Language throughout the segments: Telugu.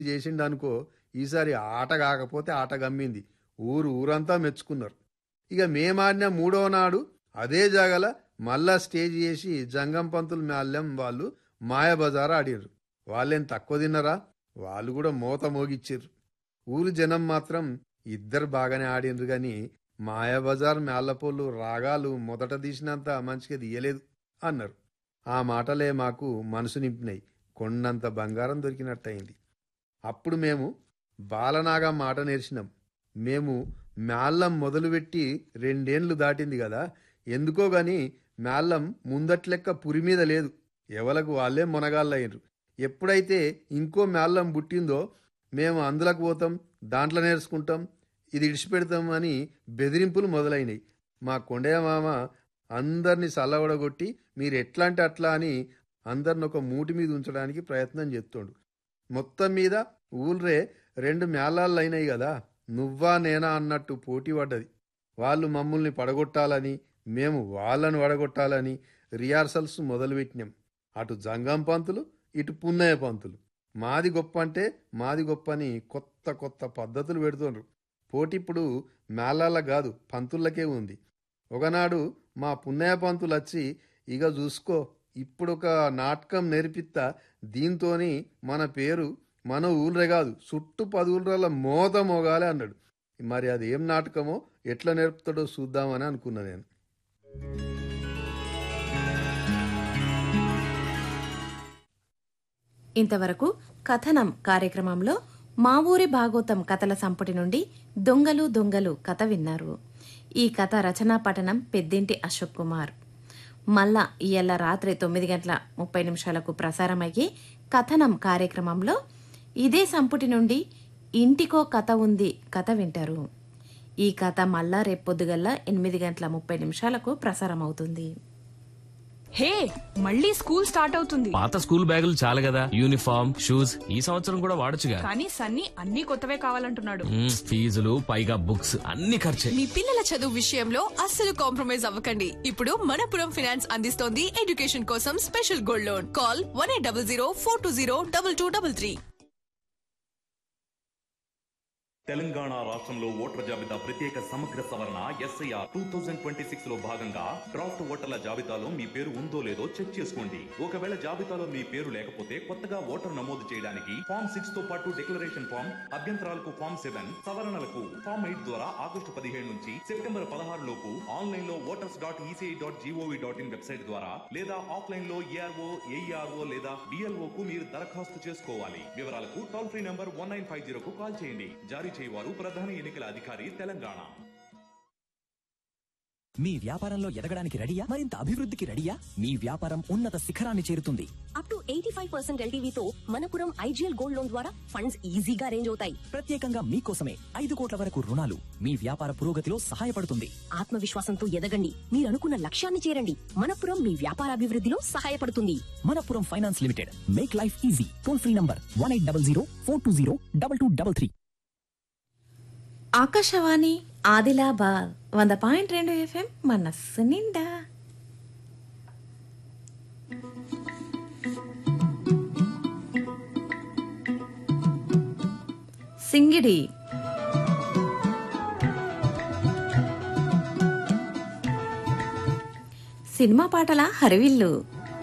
చేసిండు అనుకో ఈసారి ఆట కాకపోతే ఆట గమ్మింది ఊరు ఊరంతా మెచ్చుకున్నారు ఇక మేమాడిన మూడో నాడు అదే జాగల మళ్ళా స్టేజ్ చేసి జంగం పంతులు మాల్యం వాళ్ళు మాయబజార్ ఆడిర్రు వాళ్ళేం తక్కువ తిన్నరా వాళ్ళు కూడా మోత మోగిచ్చిర్రు ఊరు జనం మాత్రం ఇద్దరు బాగానే ఆడినరు గాని మాయాబజార్ మేళ్లపోళ్ళు రాగాలు మొదట తీసినంత మంచిగా తీయలేదు అన్నారు ఆ మాటలే మాకు మనసు నింపినాయి కొండంత బంగారం దొరికినట్టయింది అప్పుడు మేము బాలనాగా మాట నేర్చినాం మేము మేళ్ళం మొదలుపెట్టి రెండేండ్లు దాటింది కదా ఎందుకో గాని మేళ్ళం ముందట్లెక్క పురి మీద లేదు ఎవలకు వాళ్ళే మొనగాళ్ళయ్యారు ఎప్పుడైతే ఇంకో మేళ్ళం పుట్టిందో మేము అందులోకి పోతాం దాంట్లో నేర్చుకుంటాం ఇది ఇడిచిపెడతాం అని బెదిరింపులు మొదలైనవి మా కొండయ్య మామ అందరినీ చల్లవడగొట్టి మీరు ఎట్లా అంటే అట్లా అని అందరిని ఒక మూటి మీద ఉంచడానికి ప్రయత్నం చేస్తుండు మొత్తం మీద ఊళ్ళే రెండు మేళాళ్ళు అయినాయి కదా నువ్వా నేనా అన్నట్టు పోటీ పడ్డది వాళ్ళు మమ్మల్ని పడగొట్టాలని మేము వాళ్ళని వడగొట్టాలని రిహార్సల్స్ మొదలుపెట్టినాం అటు జంగం పంతులు ఇటు పున్నయ్య పంతులు మాది గొప్ప అంటే మాది గొప్ప అని కొత్త కొత్త పద్ధతులు పెడుతుండ్రు పోటీ ఇప్పుడు మేళాల కాదు పంతులకే ఉంది ఒకనాడు మా పున్నయ్య పంతులు వచ్చి ఇక చూసుకో ఇప్పుడు ఒక నాటకం నేర్పిస్తా దీంతోని మన పేరు మన ఊళ్ళే కాదు చుట్టూ పది ఊళ్ళ మోత మోగాలి అన్నాడు మరి అది ఏం నాటకమో ఎట్లా నేర్పుతాడో చూద్దామని అనుకున్నా నేను ఇంతవరకు కథనం కార్యక్రమంలో మా ఊరి భాగోతం కథల సంపుటి నుండి దొంగలు దొంగలు కథ విన్నారు ఈ కథ రచనా పఠనం పెద్దింటి అశోక్ కుమార్ మళ్ళా ఇయ్యాల రాత్రి తొమ్మిది గంటల ముప్పై నిమిషాలకు ప్రసారమయ్యే కథనం కార్యక్రమంలో ఇదే సంపుటి నుండి ఇంటికో కథ ఉంది కథ వింటారు ఈ కథ మళ్ళా రేపొద్దుగల్లా ఎనిమిది గంటల ముప్పై నిమిషాలకు ప్రసారమవుతుంది హే మళ్ళీ స్కూల్ స్టార్ట్ అవుతుంది పాత స్కూల్ బ్యాగులు చాలు కదా యూనిఫామ్ షూస్ ఈ సంవత్సరం కూడా వాడొచ్చుగా కానీ సన్నీ అన్ని కొత్తవే కావాలంటున్నాడు మ్మ్, ఫీజులు పైగా బుక్స్ అన్ని ఖర్చే మీ పిల్లల చదువు విషయంలో అస్సలు కాంప్రమైజ్ అవ్వకండి ఇప్పుడు మనపురం ఫినాన్స్ అందిస్తోంది ఎడ్యుకేషన్ కోసం special gold loan call one eight double zero four two zero double two double three Telangana రాష్ట్రంలో ఓటర్ల జాబితా ప్రత్యేక సమగ్ర సవరణ SIR two thousand twenty six లో భాగంగా డ్రాఫ్ట్ ఓటర్ల జాబితాలో మీ పేరు ఉందో లేదో చెక్ చేసుకోండి ఒకవేళ జాబితాలో మీ పేరు లేకపోతే కొత్తగా ఓటర్ నమోదు చేయడానికి ఫామ్ సిక్స్ తో పాటు డిక్లరేషన్ ఫామ్ అభ్యంతరాలకు ఫామ్ సెవెన్ సవరణలకు ఫామ్ ఎయిట్ ద్వారా ఆగస్టు పదిహేడు నుంచి సెప్టెంబర్ పదహారు లోపు ఆన్లైన్ లో voters dot ECI dot GOV dot in website ద్వారా లేదా ఆఫ్లైన్ లో ఏఆర్ఓ ఏఈఆర్ఓ లేదా డిఎల్ఓ కు మీరు దరఖాస్తు చేసుకోవాలి వివరాలకు toll free number one nine five జీరోకు కాల్ చేయండి జారీ చేయవారు ప్రధాన ఎన్నికల అధికారి తెలంగాణ మీ వ్యాపారంలో ఎదగడానికి రెడీయా మరింత అభివృద్ధికి రెడీయా మీ వ్యాపారం ఉన్నత శిఖరాన్ని చేరుతుంది up to eighty five percent ఎల్టీవీతో మనపురం ఐజీఎల్ గోల్డ్ లోన్ ద్వారా ఫండ్స్ ఈజీగా అరేంజ్ అవుతాయి ప్రత్యేకంగా మీకోసమే ఐదు కోట్ల వరకు రుణాలు మీ వ్యాపార పురోగతిలో సహాయపడుతుంది ఆత్మవిశ్వాసంతో ఎదగండి మీరు అనుకున్న లక్ష్యాన్ని చేరండి మనపురం మీ వ్యాపార అభివృద్ధిలో సహాయపడుతుంది Manappuram finance limited make life easy toll free number one eight double zero four two zero double two double three Akashvani Adilabad వంద పాయింట్ రెండు ఎఫ్ఎం మనస్సు నిండా సింగిడి సినిమా పాటల హరివిల్లు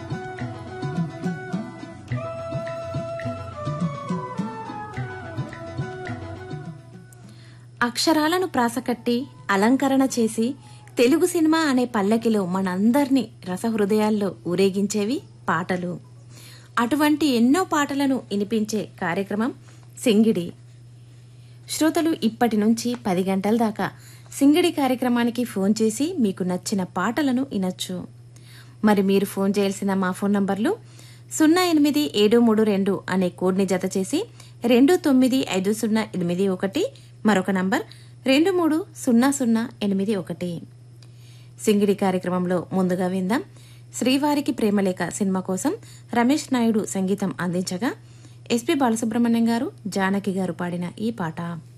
అక్షరాలను ప్రాసకట్టి అలంకరణ చేసి తెలుగు సినిమా అనే పల్లకిలో మనందర్నీ రసహృదయాల్లో ఊరేగించేవి పాటలు అటువంటి ఎన్నో పాటలను వినిపించే కార్యక్రమం సింగిడి శ్రోతలు ఇప్పటి నుంచి పది గంటల దాకా సింగిడి కార్యక్రమానికి ఫోన్ చేసి మీకు నచ్చిన పాటలను వినొచ్చు మరి మీరు ఫోన్ చేయాల్సిన మా ఫోన్ నంబర్లు సున్నా ఎనిమిది ఏడు మూడు రెండు అనే కోడ్ని జత చేసి రెండు తొమ్మిది ఐదు సున్నా ఎనిమిది ఒకటి మరొక నంబర్ రెండు మూడు సున్నా సున్నా ఎనిమిది ఒకటి సింగిడి కార్యక్రమంలో ముందుగా విందాం శ్రీవారికి ప్రేమలేఖ సినిమా కోసం రమేష్ నాయుడు సంగీతం అందించగా ఎస్పి బాలసుబ్రహ్మణ్యం గారు జానకి గారు పాడిన ఈ పాట